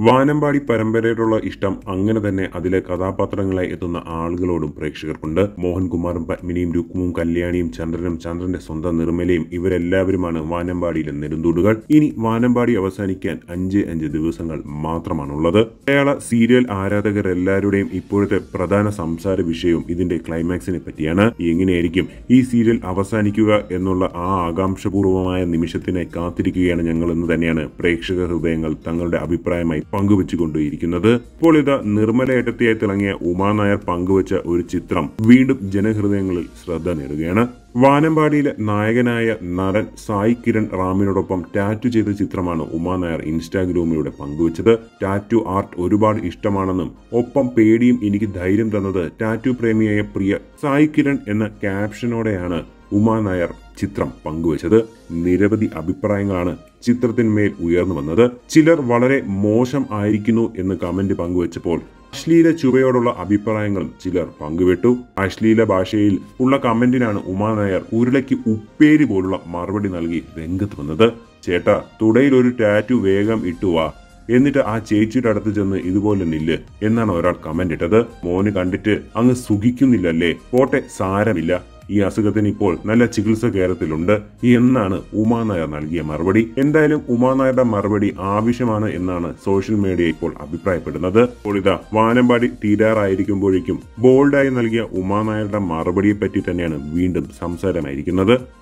വാനമ്പാടി പരമ്പരയോടുള്ള ഇഷ്ടം അങ്ങനെ തന്നെ അതിലെ കഥാപാത്രങ്ങളായി എത്തുന്ന ആളുകളോടും പ്രേക്ഷകർക്കുണ്ട് മോഹൻകുമാറും പത്മിനിയും രുക്മും കല്യാണിയും ചന്ദ്രനും ചന്ദ്രന്റെ സ്വന്തം നിർമ്മലയും ഇവരെല്ലാവരുമാണ് വാനമ്പാടിയിലെ നെടുന്തൂടുകൾ ഇനി വാനമ്പാടി അവസാനിക്കാൻ അഞ്ച് അഞ്ച് ദിവസങ്ങൾ മാത്രമാണുള്ളത് മലയാള സീരിയൽ ആരാധകർ എല്ലാവരുടെയും ഇപ്പോഴത്തെ പ്രധാന സംസാര വിഷയവും ഇതിന്റെ ക്ലൈമാക്സിനെ പറ്റിയാണ് എങ്ങനെയായിരിക്കും ഈ സീരിയൽ അവസാനിക്കുക എന്നുള്ള ആ ആകാംക്ഷപൂർവമായ നിമിഷത്തിനെ കാത്തിരിക്കുകയാണ് ഞങ്ങൾ എന്ന് തന്നെയാണ് പ്രേക്ഷക ഹൃദയങ്ങൾ തങ്ങളുടെ അഭിപ്രായമായി പങ്കുവച്ചുകൊണ്ടിരിക്കുന്നത് ഇപ്പോൾ ഇത് നിർമ്മല ഏട്ടത്തിയായി തിളങ്ങിയ ഉമാ നായർ പങ്കുവച്ച ഒരു ചിത്രം വീണ്ടും ജനഹൃദയങ്ങളിൽ ശ്രദ്ധ നേടുകയാണ് വാനമ്പാടിയിലെ നായകനായ നടൻ സായി കിരൺ റാമിനോടൊപ്പം ടാറ്റു ചെയ്ത ചിത്രമാണ് ഉമാ നായർ ഇൻസ്റ്റാഗ്രാമിലൂടെ പങ്കുവച്ചത് ടാറ്റു ആർട്ട് ഒരുപാട് ഇഷ്ടമാണെന്നും ഒപ്പം പേടിയും എനിക്ക് ധൈര്യം തന്നത് ടാറ്റു പ്രേമിയായ പ്രിയ സായി കിരൺ എന്ന ക്യാപ്ഷനോടെയാണ് ഉമാ നായർ ചിത്രം പങ്കുവച്ചത് നിരവധി അഭിപ്രായങ്ങളാണ് ചിത്രത്തിന്മേൽ ഉയർന്നു വന്നത് ചിലർ വളരെ മോശം ആയിരിക്കുന്നു എന്ന് കമന്റ് പങ്കുവച്ചപ്പോൾ അശ്ലീല ചുവയോടുള്ള അഭിപ്രായങ്ങളും ചിലർ പങ്കുവിട്ടു അശ്ലീല ഭാഷയിൽ ഉള്ള കമന്റിനാണ് ഉമാ നായർ ഉരുളയ്ക്ക് ഉപ്പേരി പോലുള്ള മറുപടി നൽകി രംഗത്ത് വന്നത് ചേട്ടാ തുടയിൽ ഒരു ടാറ്റു വേഗം ഇട്ടുവാ എന്നിട്ട് ആ ചേച്ചിയുടെ അടുത്ത് ചെന്ന് ഇതുപോലെ നില്ല് എന്നാണ് ഒരാൾ കമന്റ് ഇട്ടത് മോന് കണ്ടിട്ട് അങ്ങ് സുഖിക്കുന്നില്ലല്ലേ പോട്ടെ സാരമില്ല ഈ അസുഖത്തിന് ഇപ്പോൾ നല്ല ചികിത്സ കേരളത്തിലുണ്ട് എന്നാണ് ഉമാ നായർ നൽകിയ മറുപടി എന്തായാലും ഉമാ നായരുടെ മറുപടി ആവശ്യമാണ് എന്നാണ് സോഷ്യൽ മീഡിയ ഇപ്പോൾ അഭിപ്രായപ്പെടുന്നത് ഇപ്പോൾ ഇതാ വാനമ്പാടി തീരാറായിരിക്കുമ്പോഴേക്കും ബോൾഡായി നൽകിയ ഉമാ നായരുടെ മറുപടിയെ പറ്റി തന്നെയാണ് വീണ്ടും സംസാരമായിരിക്കുന്നത്